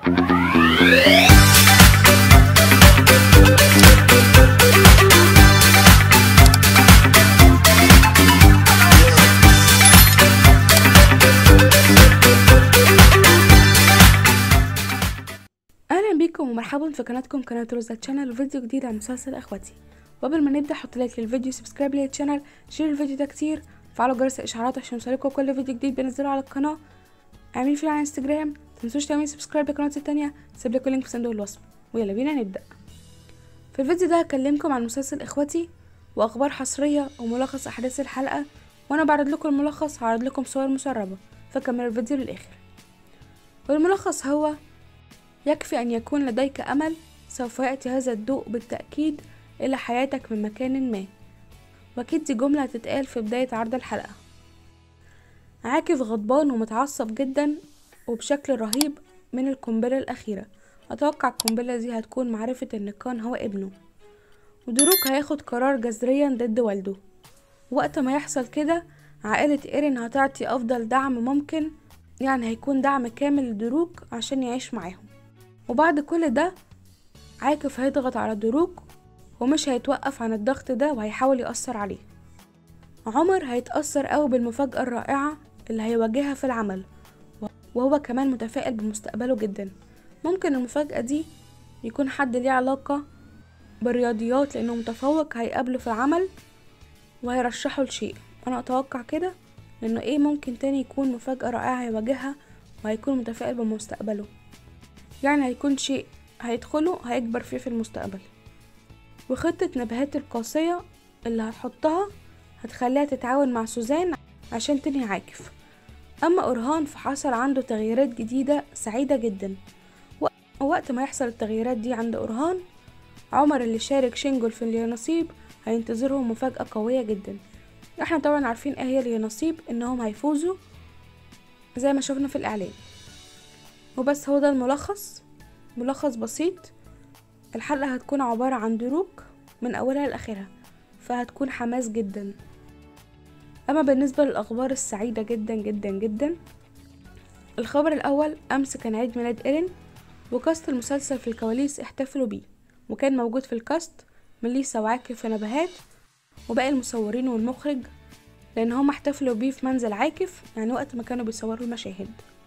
اهلا بيكم ومرحبا في قناتكم قناه روزا تشانل وفيديو جديد عن مسلسل اخواتي وقبل ما نبدا حط لايك للفيديو سبسكرايب للتشانل شير الفيديو ده كتير فعلوا جرس الاشعارات عشان يوصلكوا كل فيديو جديد بنزله على القناه اعملوا فيديو على انستجرام متنسوش تعملوا سبسكرايب لقناتي التانية سيب لكم اللينك في صندوق الوصف ويلا بينا نبدا في الفيديو ده هكلمكم عن مسلسل اخواتي واخبار حصريه وملخص احداث الحلقه وانا بعرض لكم الملخص هعرض لكم صور مسربه فكملوا الفيديو للاخر والملخص هو يكفي أن يكون لديك أمل سوف يأتي هذا الضوء بالتأكيد إلى حياتك من مكان ما وأكيد دي جملة هتتقال في بداية عرض الحلقة عاكف غضبان ومتعصب جدا وبشكل رهيب من القنبلة الأخيرة أتوقع القنبلة دي هتكون معرفة إن كان هو ابنه ودروك هياخد قرار جذريا ضد والده وقت ما يحصل كده عائلة إيرين هتعطي أفضل دعم ممكن يعني هيكون دعم كامل لدروك عشان يعيش معاهم وبعد كل ده عاكف هيضغط على دروك ومش هيتوقف عن الضغط ده وهيحاول يأثر عليه عمر هيتأثر قوي بالمفاجأة الرائعة اللي هيواجهها في العمل وهو كمان متفائل بمستقبله جدا ممكن المفاجأة دي يكون حد ليه علاقة بالرياضيات لأنه متفوق هيقابله في العمل وهيرشحه لشيء أنا أتوقع كده لأنه إيه ممكن تاني يكون مفاجأة رائعة هيواجهها وهيكون متفائل بمستقبله يعني هيكون شيء هيدخله هيكبر فيه في المستقبل وخطة نبهات القاسية اللي هتحطها هتخليها تتعاون مع سوزان عشان تنهي عاكف أما أرهان فحصل عنده تغييرات جديدة سعيدة جدا ووقت ما يحصل التغييرات دي عند أرهان عمر اللي شارك شينجل في اليانصيب هينتظرهم مفاجأة قوية جدا احنا طبعا عارفين ايه هي اليانصيب انهم هيفوزوا زي ما شفنا في الاعلان وبس هو ده الملخص ملخص بسيط الحلقة هتكون عبارة عن دروك من أولها لآخرها فهتكون حماس جدا أما بالنسبة للأخبار السعيدة جدا جدا جدا الخبر الأول أمس كان عيد ميلاد إيرين وكاست المسلسل في الكواليس احتفلوا بيه وكان موجود في الكاست مليسا وعاكف ونبهات وباقي المصورين والمخرج لأن هم احتفلوا بيه في منزل عاكف يعني وقت ما كانوا بيصوروا المشاهد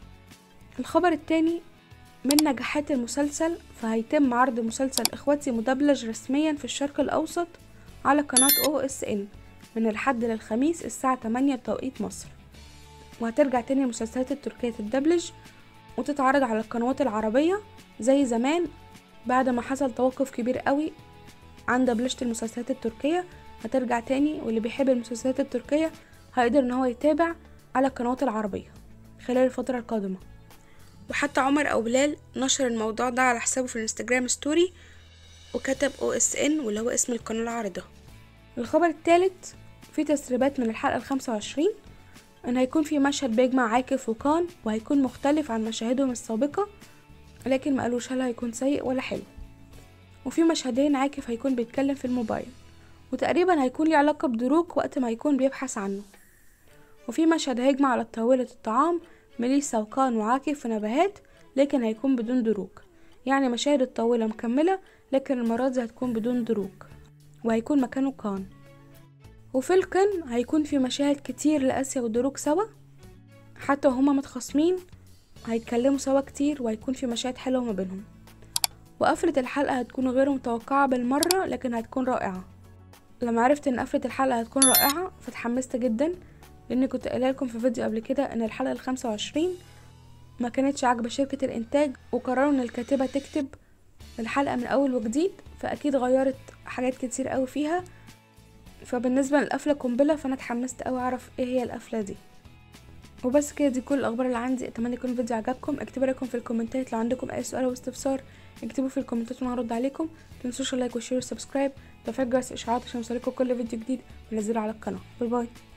الخبر التاني من نجاحات المسلسل فهيتم عرض مسلسل اخواتي مدبلج رسميا في الشرق الاوسط على قناة او اس ان من الحد للخميس الساعة 8 بتوقيت مصر وهترجع تاني المسلسلات التركية تدبلج وتتعرض على القنوات العربية زي زمان بعد ما حصل توقف كبير قوي عن دبلجة المسلسلات التركية هترجع تاني واللي بيحب المسلسلات التركية هيقدر ان هو يتابع على القنوات العربية خلال الفترة القادمة وحتى عمر او بلال نشر الموضوع ده على حسابه في الانستجرام ستوري وكتب او اس ان واللي هو اسم القناة العارضة الخبر الثالث في تسريبات من الحلقة الخمسة وعشرين ان هيكون في مشهد بيجمع عاكف وكان وهيكون مختلف عن مشاهدهم السابقة لكن ما قالوش هل هيكون سيء ولا حلو وفي مشهدين عاكف هيكون بيتكلم في الموبايل وتقريبا هيكون ليه علاقة بدروك وقت ما يكون بيبحث عنه وفي مشهد هيجمع على طاولة الطعام ميليسا وكان وعاكف ونبهات لكن هيكون بدون دروك يعني مشاهد الطاولة مكملة لكن المرة دي هتكون بدون دروك وهيكون مكانه كان وفي الكن هيكون في مشاهد كتير لآسيا ودروك سوا حتى وهما متخاصمين هيتكلموا سوا كتير وهيكون في مشاهد حلوة ما بينهم وقفلة الحلقة هتكون غير متوقعة بالمرة لكن هتكون رائعة لما عرفت ان قفلة الحلقة هتكون رائعة فتحمست جدا لاني كنت قايله لكم في فيديو قبل كده ان الحلقه الخمسة وعشرين ما كانتش عاجبه شركه الانتاج وقرروا ان الكاتبه تكتب الحلقه من اول وجديد فاكيد غيرت حاجات كتير قوي فيها فبالنسبه للقفله قنبله فانا اتحمست قوي اعرف ايه هي القفله دي وبس كده دي كل الاخبار اللي عندي اتمنى يكون الفيديو عجبكم اكتبوا رايكم في الكومنتات لو عندكم اي سؤال او استفسار اكتبوا في الكومنتات وانا هرد عليكم متنسوش اللايك والشير والسبسكرايب وتفعيل جرس الاشعارات عشان يوصلكوا كل فيديو جديد بنزله على القناه باي باي